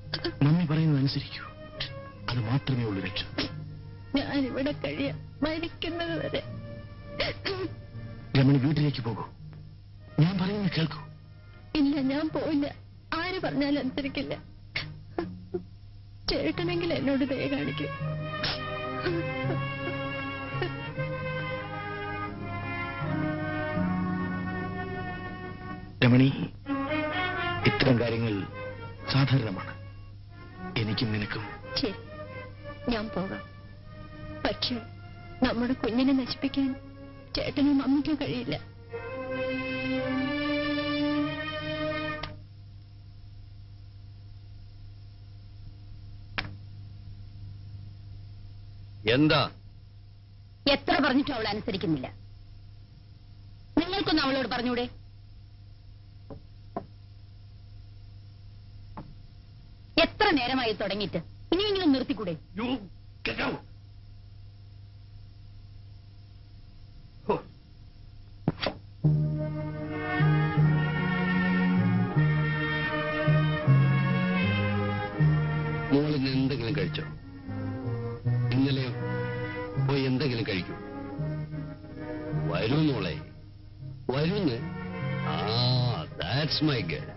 Mummy പറയുന്നത് അനുസരിക്കൂ അത് മാത്രമേ ഉള്ളൂ രക്ഷ ഞാനിവിടെ കഴിയാം മരിക്കുന്നത് വരെ രമണി വീട്ടിലേക്ക് പോകൂ ഞാൻ പറയുന്നത് കേൾക്കൂ ഇല്ല ഞാൻ പോയില്ല ആര് പറഞ്ഞാലും അനുസരിക്കില്ല ചേട്ടനെങ്കിൽ എന്നോട് ദയ കാണിക്കും രമണി ഇത്തരം കാര്യങ്ങൾ സാധാരണമാണ് എനിക്കും നിനക്കും ശരി ഞാൻ പോകാം പക്ഷേ നമ്മുടെ കുഞ്ഞിനെ നശിപ്പിക്കാൻ ചേട്ടനും അമ്മയ്ക്കും കഴിയില്ല എന്താ എത്ര പറഞ്ഞിട്ടും അവൾ അനുസരിക്കുന്നില്ല നിങ്ങൾക്കൊന്നും അവളോട് പറഞ്ഞൂടെ എത്ര നേരമായി തുടങ്ങിയിട്ട് ഇനിയെങ്കിലും നിർത്തിക്കൂടെ മോളിന്ന് എന്തെങ്കിലും കഴിച്ചോ ഇന്നലെയോ പോയി എന്തെങ്കിലും കഴിക്കൂ വരൂ മോളെ വരുന്ന് ആ ദാറ്റ്സ് മൈ ഗേൾ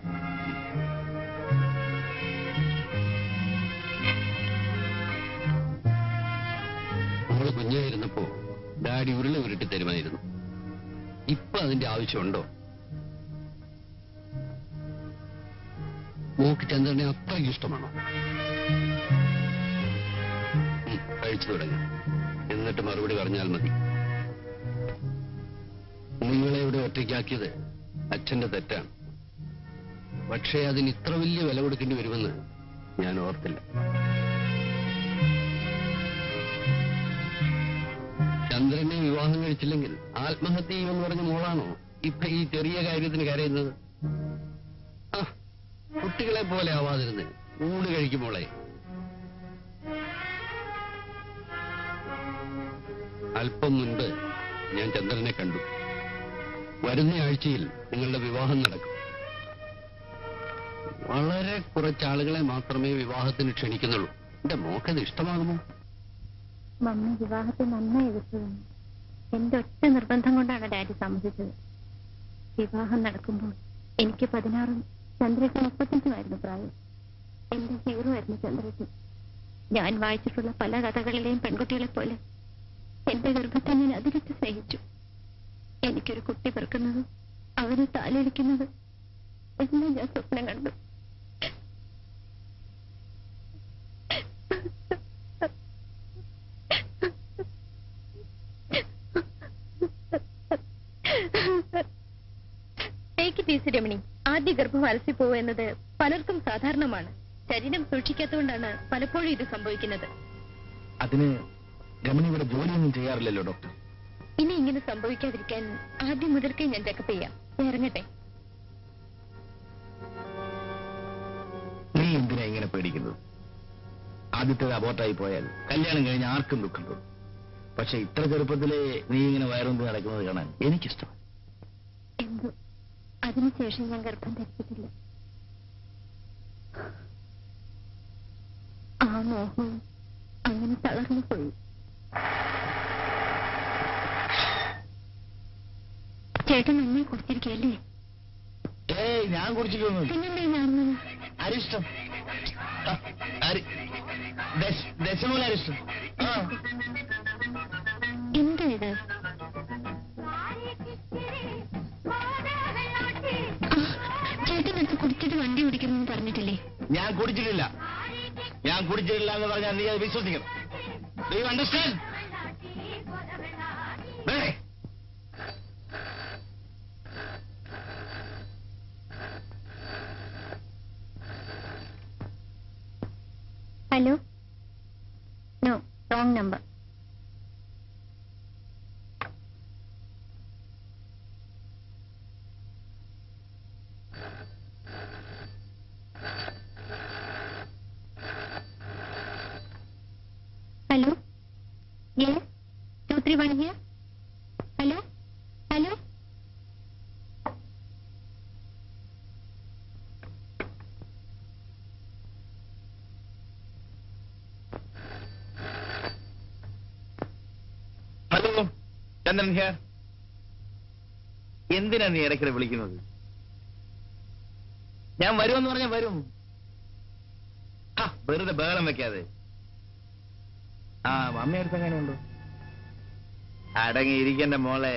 മോള് കുഞ്ഞായിരുന്നപ്പോ ഡാഡി ഉരുള ഉരുട്ടി തരുമായിരുന്നു ഇപ്പൊ അതിന്റെ ആവശ്യമുണ്ടോ മോക്ക് ചന്ദ്രനെ അത്രയ്ക്ക് ഇഷ്ടമാണോ ഉം, കഴിച്ചു തുടങ്ങാം എന്നിട്ട് മറുപടി പറഞ്ഞാൽ മതി നിങ്ങളെ ഇവിടെ ഒറ്റയ്ക്കാക്കിയത് അച്ഛന്റെ തെറ്റാണ് പക്ഷേ അതിന് ഇത്ര വലിയ വില കൊടുക്കേണ്ടി വരുമെന്ന് ഞാൻ ഓർത്തില്ല ചന്ദ്രനെ വിവാഹം കഴിച്ചില്ലെങ്കിൽ ആത്മഹത്യ ചെയ്യുമെന്ന് പറഞ്ഞ മോളാണോ ഇപ്പൊ ഈ ചെറിയ കാര്യത്തിന് കരയുന്നത് ആ കുട്ടികളെ പോലെ ആവാതിരുന്ന് ഊണ് കഴിക്കും മോളെ അല്പം മുൻപ് ഞാൻ ചന്ദ്രനെ കണ്ടു വരുന്ന ആഴ്ചയിൽ നിങ്ങളുടെ വിവാഹം നടക്കും വളരെ കുറച്ചാളുകളെ മാത്രമേ വിവാഹത്തിന് ക്ഷണിക്കുന്നുള്ളൂ എന്റെ മോക്കത് ഇഷ്ടമാകുമോ മമ്മി വിവാഹത്തെ നന്നായി എതിർത്തതാണ് എന്റെ ഒറ്റ നിർബന്ധം കൊണ്ടാണ് ഡാഡി സമ്മതിച്ചത് വിവാഹം നടക്കുമ്പോൾ എനിക്ക് പതിനാറും ചന്ദ്രയ്ക്ക് മുപ്പത്തഞ്ചുമായിരുന്നു പ്രായം എന്റെ ഹീറോ ആയിരുന്നു ചന്ദ്രയ്ക്ക് ഞാൻ വായിച്ചിട്ടുള്ള പല കഥകളിലെയും പെൺകുട്ടികളെ പോലെ എന്റെ ഗർഭത്തെ ഞാൻ അതിരിട്ട് സ്നേഹിച്ചു എനിക്കൊരു കുട്ടി പിറക്കുന്നത് അവനെ താലിരിക്കുന്നത് എല്ലാം ഞാൻ സ്വപ്നം കണ്ടു ടേക്ക് ഇറ്റ് ഈസി രമണി ആദ്യ ഗർഭം അലസി പോവുക എന്നത് പലർക്കും സാധാരണമാണ് ശരീരം സൂക്ഷിക്കാത്തതുകൊണ്ടാണ് പലപ്പോഴും ഇത് സംഭവിക്കുന്നത് അതിന് രമണി ഇവിടെ ജോലിയൊന്നും ചെയ്യാറില്ലല്ലോ ഡോക്ടർ ഇനി ഇങ്ങനെ സംഭവിക്കാതിരിക്കാൻ ആദ്യം മുതൽക്കേ ഞാൻ ചെക്കപ്പ് ചെയ്യാം ഞാൻ ഇറങ്ങട്ടെ നീ എന്തിനാ ഇങ്ങനെ പേടിക്കുന്നത് ആദ്യത്തേത് അബോട്ടായി പോയാൽ കല്യാണം കഴിഞ്ഞ് ആർക്കും ദുഃഖം തോന്നും പക്ഷെ ഇത്ര ചെറുപ്പത്തിലെ നീ ഇങ്ങനെ വയറുകൊണ്ട് നടക്കുന്നത് കാണാൻ എനിക്കിഷ്ടം എന്തോ അതിനുശേഷം ഞാൻ ഗർഭം ധരിച്ചിട്ടില്ല ആ മോഹം അങ്ങനെ തളർന്നു പോയി ചേട്ടൻ നന്നായി കുടിച്ചിരിക്കല്ലേ ഏയ് ഞാൻ കുടിച്ചിട്ടൊന്നും പിന്നെന്തേ കാണുന്നത് അരിഷ്ടം ആ, അരി- ദശ- ദശമൂല അരിഷ്ടം ആ എന്താ ഇത് ആ, ചേട്ടൻ അടുത്ത് കുടിച്ചിട്ട് വണ്ടി ഓടിക്കണമെന്ന് പറഞ്ഞിട്ടില്ലേ ഞാൻ കുടിച്ചിട്ടില്ല ഞാൻ കുടിച്ചിട്ടില്ല എന്ന് പറഞ്ഞാൽ നീ അത് വിശ്വസിക്കണം Do you understand? Hey! Hello no wrong number hello yes two three one here hello hello Chandran here എന്തിനാ നീ ഇടയ്ക്കിടെ വിളിക്കുന്നത് ഞാൻ വരുമെന്ന് പറഞ്ഞാൽ വരും ആ, വെറുതെ ബഹളം വെക്കാതെ ആ മമ്മി അടുത്ത് എങ്ങനെയുണ്ടോ അടങ്ങിയിരിക്കണ്ട മോളെ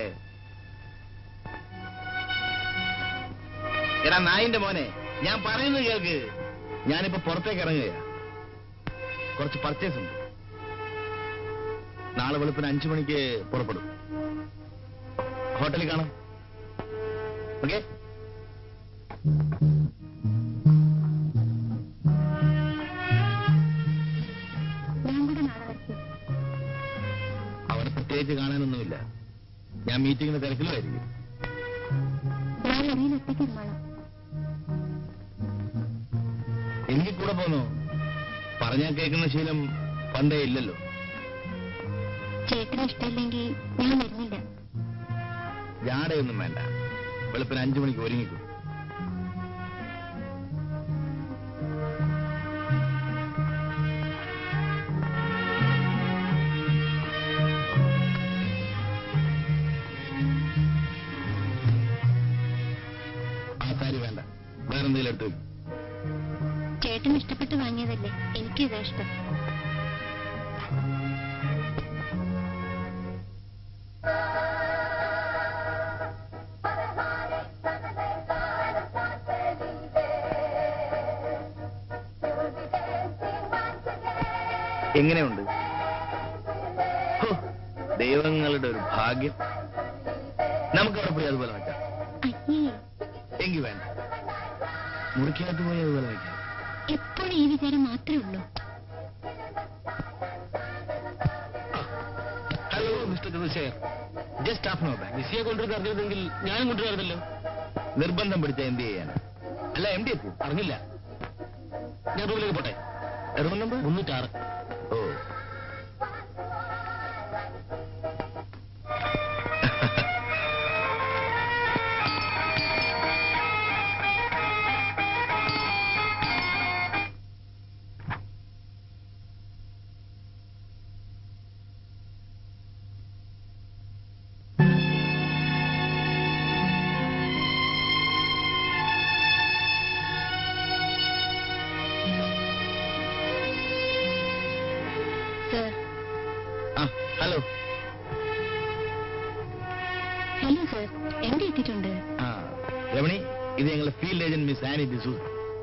എടാ നായിന്റെ മോനെ ഞാൻ പറയുന്നത് കേൾക്ക് ഞാനിപ്പോ പുറത്തേക്ക് ഇറങ്ങുകയാ കുറച്ച് പർച്ചേസ് ഉണ്ട് നാളെ വെളുപ്പിന് അഞ്ചു മണിക്ക് പുറപ്പെടും ഹോട്ടലിൽ കാണാം ഓക്കെ ഞാൻ കൂടെ നാളെ വരട്ടെ അവിടെ പ്രത്യേകിച്ച് കാണാനൊന്നുമില്ല ഞാൻ മീറ്റിംഗിന് തിരക്കിലുമായിരിക്കും ഞാൻ മുറിയിൽ എത്തിക്കിരുന്നോളാം എനിക്ക് കൂടെ പോന്നോ പറഞ്ഞാൽ കേൾക്കുന്ന ശീലം പണ്ടേ ഇല്ലല്ലോ ചേട്ടന് ഇഷ്ടമില്ലെങ്കിൽ ഞാൻ വരുന്നില്ല ജാടയൊന്നും വേണ്ട വെളുപ്പിന് അഞ്ചു മണിക്ക് ഒരുങ്ങിക്കും ആ സാരി വേണ്ട വേറെന്തെങ്കിലും എടുത്തു വെക്കും ചേട്ടന് ഇഷ്ടപ്പെട്ട് വാങ്ങിയതല്ലേ എനിക്കും ഇതാ ഇഷ്ടം എങ്ങനെയുണ്ട് ഹോ, ദൈവങ്ങളുടെ ഒരു ഭാഗ്യം നമുക്ക് അവിടെ പോയി അതുപോലെ വെക്കാം അയ്യേ എങ്കിൽ വേണ്ട മുറിക്കകത്ത് പോയി അതുപോലെ വെക്കാം എപ്പോഴും ഈ വിചാരം മാത്രമേ ഉള്ളൂ hello mister Chandrashekhar just half no back മിസ്സിയെ കൊണ്ടുവരുന്ന അറിഞ്ഞിരുന്നെങ്കിൽ ഞാനും കൊണ്ടുവരുന്നല്ലോ നിർബന്ധം പിടിച്ച എന്ത് ചെയ്യാനാ അല്ല എം ഡി എത്തി അറിഞ്ഞില്ല ഞാൻ റൂമിലേക്ക് പോട്ടെ റൂം നമ്പർ മുന്നൂറ്റാറ് ഓ സർ ആ ഹലോ ഹലോ സർ എവിടെ എത്തിയിട്ടുണ്ട് ആ രമണി ഇത് ഞങ്ങളുടെ field agent miss Annie D'Souza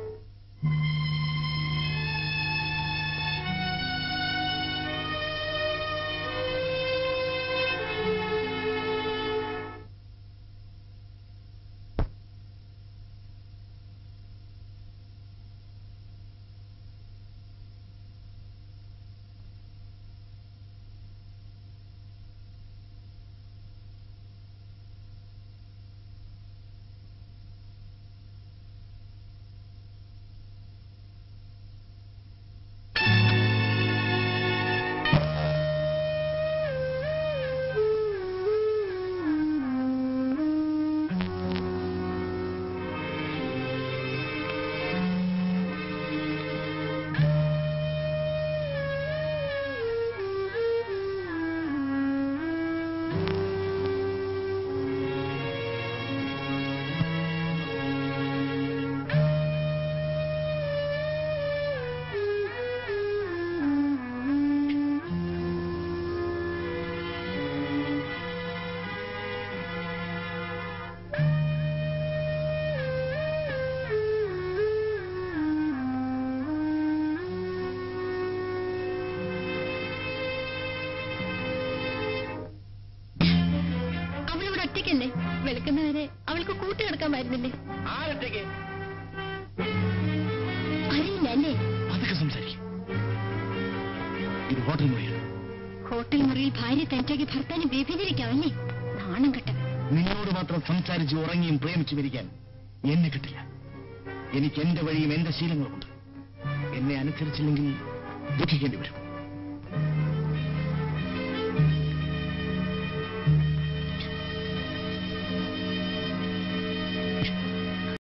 അവളിവിടെ ഒറ്റയ്ക്കല്ലേ വെളുക്കുന്നവരെ അവൾക്ക് കൂട്ടി കിടക്കാമായിരുന്നില്ലേ ആരൊറ്റയ്ക്ക് അറിയില്ല അല്ലേ അതൊക്കെ സംസാരിക്കും ഇത് ഹോട്ടൽ മുറിയാണ് ഹോട്ടൽ മുറിയിൽ ഭാര്യ തനിച്ചാക്കി ഭർത്താവിനെ വ്യഭിചരിക്കാമല്ലേ നാണം കെട്ട നിങ്ങളോട് മാത്രം സംസാരിച്ച് ഉറങ്ങിയും പ്രേമിച്ചും ഇരിക്കാൻ എന്നെ കിട്ടില്ല എനിക്ക് എന്റെ വഴിയും എന്റെ ശീലങ്ങളുമുണ്ട് എന്നെ അനുസരിച്ചില്ലെങ്കിൽ ദുഃഖിക്കേണ്ടി വരും